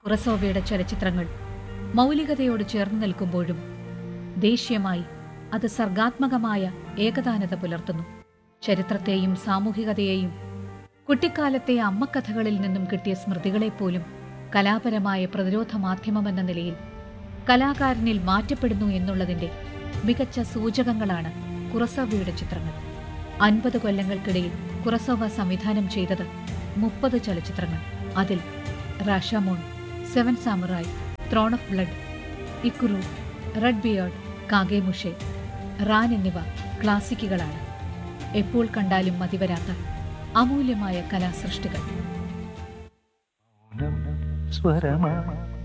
കുറസോവയുടെ ചലച്ചിത്രങ്ങൾ മൗലികതയോട് ചേർന്ന് നിൽക്കുമ്പോഴും ദേശീയമായി അത് സർഗാത്മകമായ ഏകതാനത പുലർത്തുന്നു ചരിത്രത്തെയും സാമൂഹികതയെയും കുട്ടിക്കാലത്തെ അമ്മക്കഥകളിൽ നിന്നും കിട്ടിയ സ്മൃതികളെപ്പോലും കലാപരമായ പ്രതിരോധ മാധ്യമമെന്ന നിലയിൽ കലാകാരനിൽ മാറ്റപ്പെടുന്നു എന്നുള്ളതിന്റെ മികച്ച സൂചകങ്ങളാണ് കുറസവയുടെ ചിത്രങ്ങൾ അൻപത് കൊല്ലങ്ങൾക്കിടയിൽ കുറസവ സംവിധാനം ചെയ്തത് മുപ്പത് ചലച്ചിത്രങ്ങൾ അതിൽ Rashomon seven samurai throne of blood Ikiru red beard Kagemusha Ran എന്നിവ ക്ലാസിക്കുകളാണ് എപ്പോൾ കണ്ടാലും മതിവരാത്ത അമൂല്യമായ കലാസൃഷ്ടികൾ സ്വരമാ